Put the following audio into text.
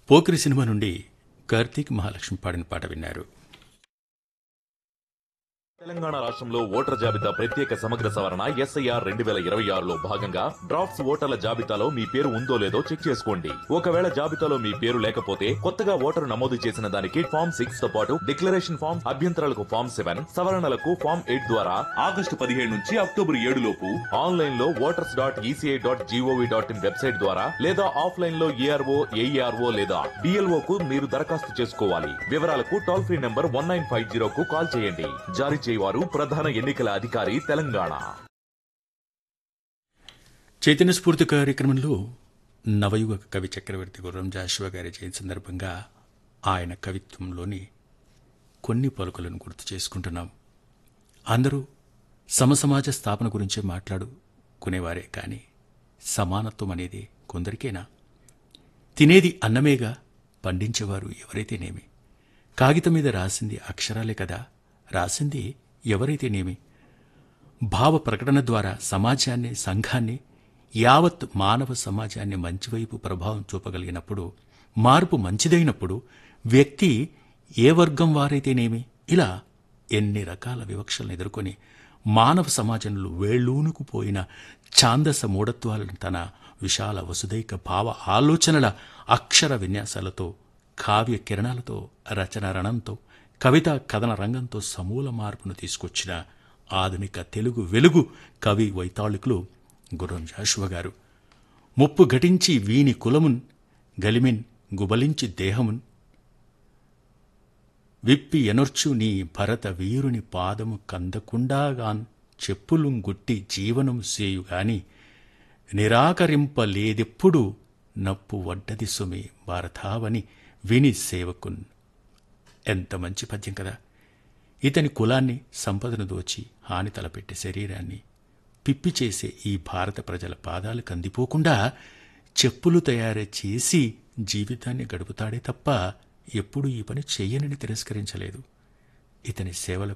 Pokiri cinema నుండి కార్తీక్ మహాలక్ష్మి పాడిన పాట విన్నారు తెలంగాణ రాష్ట్రంలో ఓటర్ జాబితా ప్రత్యేక సమగ్ర సవరణ ఎస్ఐఆర్ రెండు వేల ఇరవై ఆరులో భాగంగా డ్రాఫ్ట్స్ ఓటర్ల జాబితాలో మీ పేరు ఉందో లేదో చెక్ చేసుకోండి ఒకవేళ జాబితాలో మీ పేరు లేకపోతే కొత్తగా ఓటరు నమోదు చేసిన దానికి ఫామ్ సిక్స్ తో పాటు డిక్లరేషన్ ఫామ్ అభ్యంతరాలకు ఫామ్ సెవెన్ సవరణలకు ఫామ్ ఎయిట్ ద్వారా ఆగస్టు పదిహేడు నుంచి అక్టోబర్ ఏడు లోపు ఆన్లైన్ లో voters dot ECI dot GOV dot in website ద్వారా లేదా ఆఫ్లైన్ లో ఏఆర్ఓ ఏఈఆర్ఓ లేదా డిఎల్ఓ కు మీరు దరఖాస్తు చేసుకోవాలి వివరాలకు toll free number one nine five zero కు కాల్ చేయండి జారీ చేయవారు ప్రధాన ఎన్నికల అధికారి తెలంగాణ చైతన్య స్ఫూర్తి కార్యక్రమంలో నవయుగ కవి చక్రవర్తి గుర్రం జాషువా గారి జయంతి సందర్భంగా ఆయన కవిత్వంలోని కొన్ని పలుకులను గుర్తు చేసుకుంటున్నాం అందరూ సమసమాజ స్థాపన గురించే మాట్లాడుకునేవారే కానీ సమానత్వం అనేది కొందరికేనా తినేది అన్నమేగా పండించేవారు ఎవరైతేనేమి కాగితం మీద రాసింది అక్షరాలే కదా రాసింది ఎవరైతేనేమి భావ ప్రకటన ద్వారా సమాజాన్ని సంఘాన్ని యావత్ మానవ సమాజాన్ని మంచివైపు ప్రభావం చూపగలిగినప్పుడు మార్పు మంచిదైనప్పుడు వ్యక్తి ఏ వర్గం వారైతేనేమి ఇలా ఎన్ని రకాల వివక్షలను ఎదుర్కొని మానవ సమాజంలో వేళ్ళూనుకుపోయిన ఛాందస మూఢత్వాలను తన విశాల వసుదైక భావ ఆలోచనల అక్షర విన్యాసాలతో కావ్య కిరణాలతో రచన రణంతో కవిత కథన రంగంతో సమూల మార్పును తీసుకొచ్చిన ఆధునిక తెలుగు వెలుగు కవి వైతాళికులు గుర్రం జాషువ గారు ముప్పు ఘటించి వీని కులమున్ గలిమిన్ గుబలించి దేహమున్ విప్పి ఎనొర్చు నీ భరత వీరుని పాదము కందకుండాగాన్ చెప్పులుంగుట్టి జీవనం సేయుగాని నిరాకరింపలేదెప్పుడు నప్పు వడ్డది సుమి భారతావని విని సేవకున్ ఎంత మంచి పద్యం కదా ఇతని కులాన్ని సంపదను దోచి హాని తలపెట్టే శరీరాన్ని పిప్పి చేసే ఈ భారత ప్రజల పాదాలు కందిపోకుండా చెప్పులు తయారు చేసి జీవితాన్ని గడుపుతాడే తప్ప ఎప్పుడూ ఈ పని చెయ్యనని తిరస్కరించలేదు ఇతని సేవల